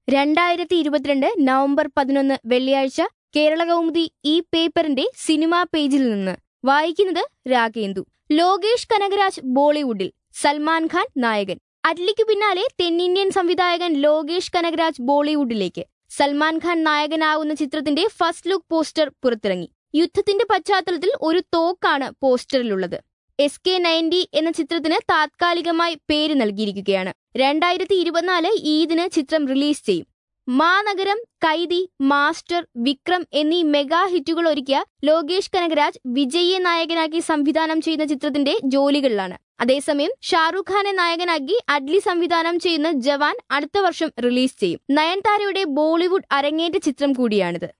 രണ്ടായിരത്തി ഇരുപത്തിരണ്ട് നവംബർ പതിനൊന്ന് വെള്ളിയാഴ്ച കേരള കൗമുദി ഈ പേപ്പറിന്റെ സിനിമാ പേജിൽ നിന്ന് വായിക്കുന്നത് രാഗേന്ദു ലോകേഷ് കനകരാജ് ബോളിവുഡിൽ സൽമാൻ ഖാൻ നായകൻ അറ്റ്ലിക്കു പിന്നാലെ തെന്നിന്ത്യൻ സംവിധായകൻ ലോകേഷ് കനകരാജ് ബോളിവുഡിലേക്ക് സൽമാൻ ഖാൻ നായകനാവുന്ന ചിത്രത്തിന്റെ ഫസ്റ്റ് ലുക്ക് പോസ്റ്റർ പുറത്തിറങ്ങി യുദ്ധത്തിന്റെ പശ്ചാത്തലത്തിൽ ഒരു തോക്കാണ് പോസ്റ്ററിലുള്ളത് എസ് കെ നയൻറ്റി എന്ന ചിത്രത്തിന് താത്കാലികമായി പേര് നൽകിയിരിക്കുകയാണ് രണ്ടായിരത്തി ഇരുപത്തിനാല് ഈദിന് ചിത്രം റിലീസ് ചെയ്യും മാനഗരം കൈതി മാസ്റ്റർ വിക്രം എന്നീ മെഗാ ഹിറ്റുകൾ ഒരുക്കിയ ലോകേഷ് കനകരാജ് വിജയിയെ നായകനാക്കി സംവിധാനം ചെയ്യുന്ന ചിത്രത്തിന്റെ ജോലികളിലാണ് അതേസമയം ഷാറൂഖ് ഖാനെ നായകനാക്കി അഡ്ലി സംവിധാനം ചെയ്യുന്ന ജവാൻ അടുത്ത വർഷം റിലീസ് ചെയ്യും നയൻതാരയുടെ ബോളിവുഡ് അരങ്ങേറ്റ ചിത്രം കൂടിയാണിത്